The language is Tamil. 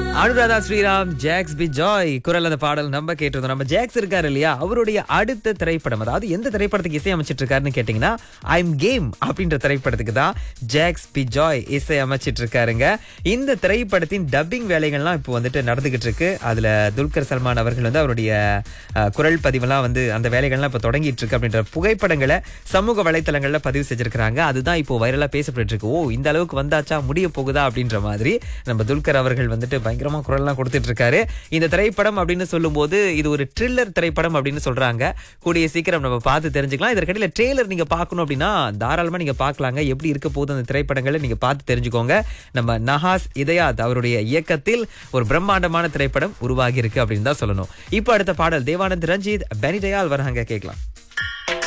அனுராதா ஸ்ரீராம் ஜாக்ஸ் பி ஜாய் குரல் அந்த பாடல் நம்ம கேட்டிருந்தோம் நம்ம ஜாக்ஸ் இருக்காரு இல்லையா அவருடைய அடுத்த திரைப்படம் அதாவது எந்த திரைப்படத்துக்கு இசை அமைச்சிட்டு இருக்காருன்னு கேட்டீங்கன்னா ஐம் கேம் அப்படின்ற திரைப்படத்துக்கு தான் ஜாக்ஸ் பி ஜாய் இசை அமைச்சிட்டு இருக்காருங்க இந்த திரைப்படத்தின் டப்பிங் வேலைகள்லாம் இப்போ வந்துட்டு நடந்துகிட்டு இருக்கு அதுல துல்கர் சல்மான் அவர்கள் வந்து அவருடைய அஹ், குரல் பதிவெல்லாம் வந்து அந்த வேலைகள்லாம் இப்போ தொடங்கிட்டு இருக்கு அப்படின்ற புகைப்படங்களை சமூக வலைத்தளங்கள்ல பதிவு செஞ்சிருக்காங்க அதுதான் இப்போ வைரலா பேசப்பட்டு இருக்கு ஓ இந்த அளவுக்கு வந்தாச்சா முடிய போகுதா அப்படின்ற மாதிரி நம்ம துல்கர் அவர்கள் வந்துட்டு பயங்கரமா குரல்லாம் கொடுத்துட்டு இருக்காரு இந்த திரைப்படம் அப்படின்னு சொல்லும்போது இது ஒரு த்ரில்லர் திரைப்படம் அப்படின்னு சொல்றாங்க கூடிய சீக்கிரம் நம்ம பார்த்து தெரிஞ்சுக்கலாம் இதற்கிடையில ட்ரெய்லர் நீங்க பார்க்கணும் அப்படின்னா தாராளமா நீங்க பார்க்கலாங்க எப்படி இருக்க போகுது அந்த திரைப்படங்களை நீங்க பார்த்து தெரிஞ்சுக்கோங்க நம்ம நஹாஸ் இதயாத் அவருடைய இயக்கத்தில் ஒரு பிரம்மாண்டமான திரைப்படம் உருவாகி இருக்கு அப்படின்னு தான் சொல்லணும் இப்போ அடுத்த பாடல் தேவானந்த் ரஞ்சித் பெனிடயால் வராங்க கேட்கலாம்